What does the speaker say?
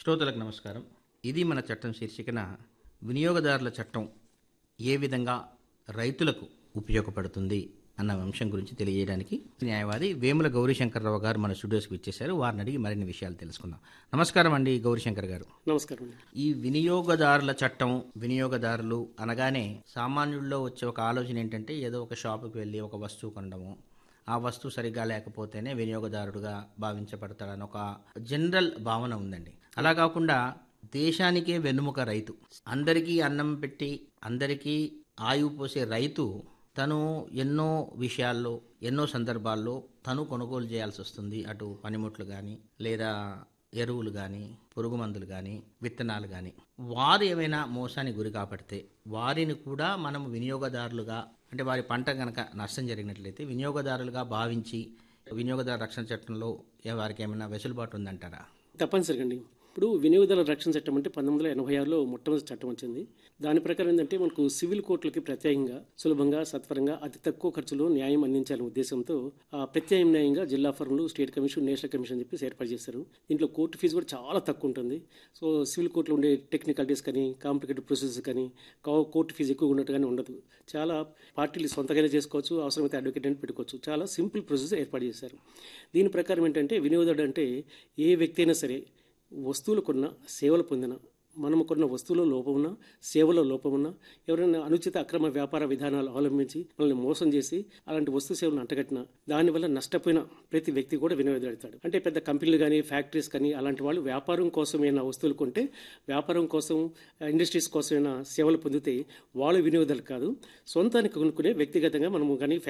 శ్రోతలకు నమస్కారం ఇది మన చట్టం శీర్షికన వినియోగదారుల చట్టం ఏ విధంగా రైతులకు ఉపయోగపడుతుంది అన్న అంశం గురించి తెలియజేయడానికి న్యాయవాది వేముల గౌరీశంకర్రావు గారు మన స్టూడియోస్కి ఇచ్చేశారు వారిని అడిగి మరిన్ని విషయాలు తెలుసుకుందాం నమస్కారం అండి గౌరీశంకర్ గారు నమస్కారం అండి ఈ వినియోగదారుల చట్టం వినియోగదారులు అనగానే సామాన్యుల్లో వచ్చే ఒక ఆలోచన ఏంటంటే ఏదో ఒక షాపుకి వెళ్ళి ఒక వస్తువు కొనడము ఆ వస్తువు సరిగ్గా లేకపోతేనే వినియోగదారుడుగా భావించబడతాడని ఒక జనరల్ భావన ఉందండి అలా కాకుండా దేశానికే వెన్నుముక రైతు అందరికీ అన్నం పెట్టి అందరికీ ఆయువు పోసే రైతు తను ఎన్నో విషయాల్లో ఎన్నో సందర్భాల్లో తను కొనుగోలు చేయాల్సి వస్తుంది అటు పనిముట్లు కానీ లేదా ఎరువులు కానీ పురుగు మందులు కానీ విత్తనాలు కానీ వారు ఏమైనా మోసానికి గురి కాపడితే వారిని కూడా మనం వినియోగదారులుగా అంటే వారి పంట కనుక నష్టం జరిగినట్లయితే వినియోగదారులుగా భావించి వినియోగదారు రక్షణ చట్టంలో ఏ- వారికి ఏమైనా వెసులుబాటు ఉందంటారా తప్పనిసరిగా అండి ఇప్పుడు వినియోగదారుల రక్షణ చట్టం అంటే పంతొమ్మిది వందల ఎనభై ఆరులో మొట్టమొదటి చట్టం వచ్చింది దాని ప్రకారం ఏంటంటే మనకు సివిల్ కోర్టులకి ప్రత్యేకంగా సులభంగా సత్వరంగా అతి తక్కువ ఖర్చులో న్యాయం అందించాలనే ఉద్దేశంతో ఆ ప్రత్యామ్నాయంగా జిల్లా ఫర్మ్లు స్టేట్ కమిషన్ నేషనల్ కమిషన్ చెప్పి ఏర్పాటు చేశారు దీంట్లో కోర్టు ఫీజు కూడా చాలా తక్కువ ఉంటుంది సో సివిల్ కోర్టులో ఉండే టెక్నికాలిటీస్ కానీ కాంప్లికేటెడ్ ప్రొసెసెస్ కానీ కో- కోర్టు ఫీజు ఎక్కువ ఉన్నట్టుగానే ఉండదు చాలా పార్టీలు సొంతగానే చేసుకోవచ్చు అవసరమైతే అడ్వకేట్ అని పెట్టుకోవచ్చు చాలా సింపుల్ ప్రొసెస్ ఏర్పాటు చేశారు దీని ప్రకారం ఏంటంటే వినియోగదారుడు అంటే ఏ వ్యక్తి అయినా సరే వస్తువులు కొన్న సేవలు పొందిన మనము కొన్న వస్తువులో లోపమున్నా సేవలో లోపమున్నా ఎవరైనా అనుచిత అక్రమ వ్యాపార విధానాలు అవలంబించి మనల్ని మోసం చేసి అలాంటి వస్తు సేవలను అంటగట్టిన దానివల్ల నష్టపోయిన ప్రతి వ్యక్తి కూడా వినియోగదాడుతాడు అంటే పెద్ద కంపెనీలు కానీ ఫ్యాక్టరీస్ కానీ అలాంటి వాళ్ళు వ్యాపారం కోసమైనా వస్తువులు కొంటే వ్యాపారం కోసం ఇండస్ట్రీస్ కోసమైనా సేవలు పొందితే వాళ్ళు వినియోగదారులు కాదు సొంతానికి కొనుక్కునే వ్యక్తిగతంగా మనము కానీ